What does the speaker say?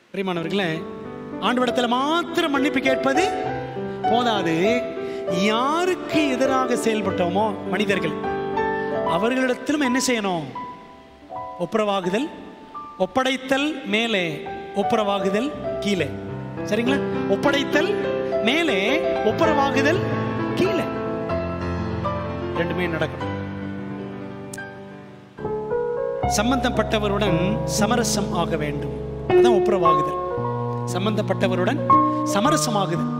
பிரியமானவர்களே ஆண்டவரிடத்தில் மாத்திரம் மன்னிப்பு கேட்பது போதாது யாருக்கு எதிராக செயல்பட்டோமோ மனிதர்கள் அவர்களிடத்திலும் என்ன செய்யணும் ஒப்புரவாகுதல் ஒப்படைத்தல் மேலே ஒப்புரவாகுதல் கீழே சரிங்களா ஒப்படைத்தல் மேலே ஒப்புரவாகுதல் கீழே ரெண்டுமே நடக்கணும் சம்பந்தப்பட்டவருடன் சமரசம் ஆக வேண்டும் அதான் ஒப்புரவாகுதல் சம்பந்தப்பட்டவருடன் சமரசமாகுதல்